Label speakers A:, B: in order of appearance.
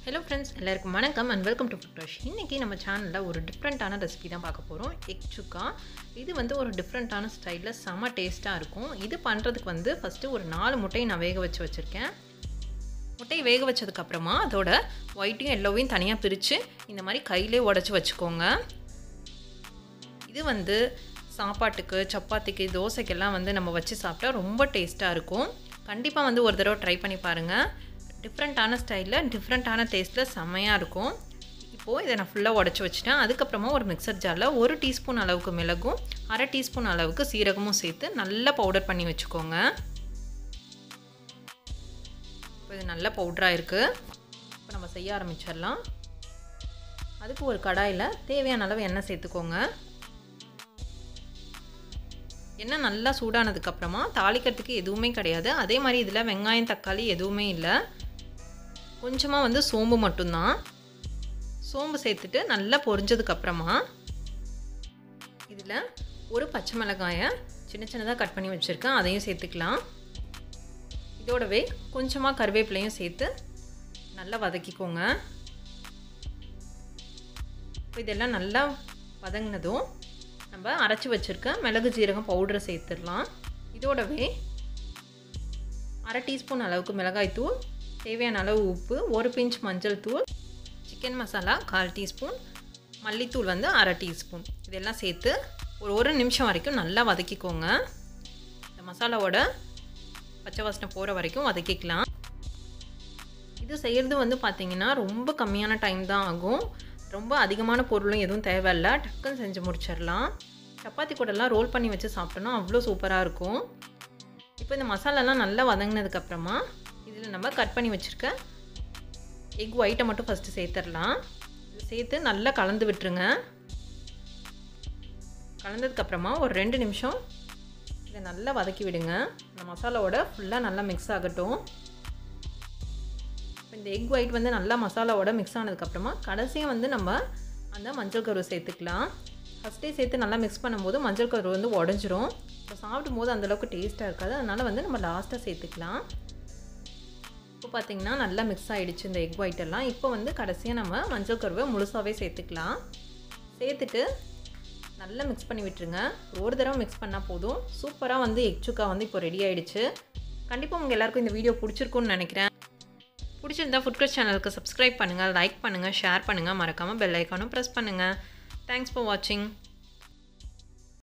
A: hello friends எல்லாருக்கும் வணக்கம் and welcome to food இன்றைக்கி நம்ம சேனலில் ஒரு டிஃப்ரெண்ட்டான ரெசிபி தான் பார்க்க போகிறோம் எக் சுக்கா இது வந்து ஒரு டிஃப்ரெண்ட்டான ஸ்டைலில் செம்ம டேஸ்ட்டாக இருக்கும் இது பண்ணுறதுக்கு வந்து ஃபஸ்ட்டு ஒரு நாலு முட்டையை நான் வேக வச்சு வச்சுருக்கேன் முட்டையை வேக வச்சதுக்கப்புறமா அதோட ஒயிட்டையும் எல்லோவையும் தனியாக பிரித்து இந்த மாதிரி கையிலே உடச்சி வச்சுக்கோங்க இது வந்து சாப்பாட்டுக்கு சப்பாத்திக்கு தோசைக்கெல்லாம் வந்து நம்ம வச்சு சாப்பிட்டா ரொம்ப டேஸ்ட்டாக இருக்கும் கண்டிப்பாக வந்து ஒரு தடவை ட்ரை பண்ணி பாருங்கள் டிஃப்ரெண்ட்டான ஸ்டைலில் டிஃப்ரெண்ட்டான டேஸ்ட்டில் செம்மையாக இருக்கும் இப்போது இதை நான் ஃபுல்லாக உடச்சி வச்சுட்டேன் அதுக்கப்புறமா ஒரு மிக்சர் ஜாரில் ஒரு டீஸ்பூன் அளவுக்கு மிளகும் அரை டீஸ்பூன் அளவுக்கு சீரகமும் சேர்த்து நல்லா பவுடர் பண்ணி வச்சுக்கோங்க இப்போ இது நல்ல பவுடராக இருக்குது இப்போ நம்ம செய்ய ஆரம்பிச்சிடலாம் அதுக்கு ஒரு கடாயில் தேவையான அளவு எண்ணெய் சேர்த்துக்கோங்க எண்ணெய் நல்லா சூடானதுக்கப்புறமா தாளிக்கிறதுக்கு எதுவுமே கிடையாது அதே மாதிரி இதில் வெங்காயம் தக்காளி எதுவுமே இல்லை கொஞ்சமாக வந்து சோம்பு மட்டும்தான் சோம்பு சேர்த்துட்டு நல்லா பொரிஞ்சதுக்கப்புறமா இதில் ஒரு பச்சை மிளகாயை சின்ன சின்னதாக கட் பண்ணி வச்சுருக்கேன் அதையும் சேர்த்துக்கலாம் இதோடவே கொஞ்சமாக கருவேப்பிலையும் சேர்த்து நல்லா வதக்கிக்கோங்க இப்போ இதெல்லாம் நல்லா வதங்கினதும் நம்ம அரைச்சி வச்சுருக்க மிளகு ஜீரகம் பவுடரை சேர்த்துடலாம் இதோடவே அரை டீஸ்பூன் அளவுக்கு மிளகாய்த்தூள் தேவையான அளவு உப்பு ஒரு பிஞ்ச் மஞ்சள் தூள் சிக்கன் மசாலா கால் டீஸ்பூன் மல்லித்தூள் வந்து அரை டீஸ்பூன் இதெல்லாம் சேர்த்து ஒரு ஒரு நிமிஷம் வரைக்கும் நல்லா வதக்கிக்கோங்க இந்த மசாலாவோட பச்சை வாசனை போகிற வரைக்கும் வதக்கிக்கலாம் இது செய்கிறது வந்து பார்த்திங்கன்னா ரொம்ப கம்மியான டைம் தான் ஆகும் ரொம்ப அதிகமான பொருளும் எதுவும் தேவையில்ல டக்குன்னு செஞ்சு முடிச்சிடலாம் சப்பாத்தி கூடலாம் ரோல் பண்ணி வச்சு சாப்பிட்டோன்னா அவ்வளோ சூப்பராக இருக்கும் இப்போ இந்த மசாலாலாம் நல்லா வதங்கினதுக்கப்புறமா இதில் நம்ம கட் பண்ணி வச்சுருக்க எக் ஒயிட்டை மட்டும் ஃபஸ்ட்டு சேர்த்துடலாம் சேர்த்து நல்லா கலந்து விட்டுருங்க கலந்ததுக்கப்புறமா ஒரு ரெண்டு நிமிஷம் இதை நல்லா வதக்கி விடுங்க இந்த மசாலாவோட ஃபுல்லாக நல்லா மிக்ஸ் ஆகட்டும் இப்போ இந்த எக் ஒயிட் வந்து நல்லா மசாலாவோட மிக்ஸ் ஆனதுக்கப்புறமா கடைசியாக வந்து நம்ம அந்த மஞ்சள் கருவை சேர்த்துக்கலாம் ஃபஸ்ட்டே சேர்த்து நல்லா மிக்ஸ் பண்ணும்போது மஞ்சள் கரு வந்து உடஞ்சிரும் இப்போ சாப்பிடும் போது அந்தளவுக்கு டேஸ்ட்டாக இருக்காது அதனால் வந்து நம்ம லாஸ்ட்டாக சேர்த்துக்கலாம் இப்போ பார்த்திங்கன்னா நல்லா மிக்ஸ் ஆகிடுச்சு இந்த எக் ஒயிட் எல்லாம் இப்போ வந்து கடைசியாக நம்ம மஞ்சள் கருவை முழுசாகவே சேர்த்துக்கலாம் சேர்த்துட்டு நல்லா மிக்ஸ் பண்ணி விட்டுருங்க ஒரு தடவை மிக்ஸ் பண்ணால் போதும் சூப்பராக வந்து எக் சுக்கா வந்து இப்போ ரெடி ஆகிடுச்சு கண்டிப்பாக உங்கள் எல்லாருக்கும் இந்த வீடியோ பிடிச்சிருக்குன்னு நினைக்கிறேன் பிடிச்சிருந்தா ஃபுட்கட் சேனலுக்கு சப்ஸ்கிரைப் பண்ணுங்கள் லைக் பண்ணுங்கள் ஷேர் பண்ணுங்கள் மறக்காமல் பெல் ஐக்கானும் ப்ரெஸ் பண்ணுங்கள் தேங்க்ஸ் ஃபார் வாட்சிங்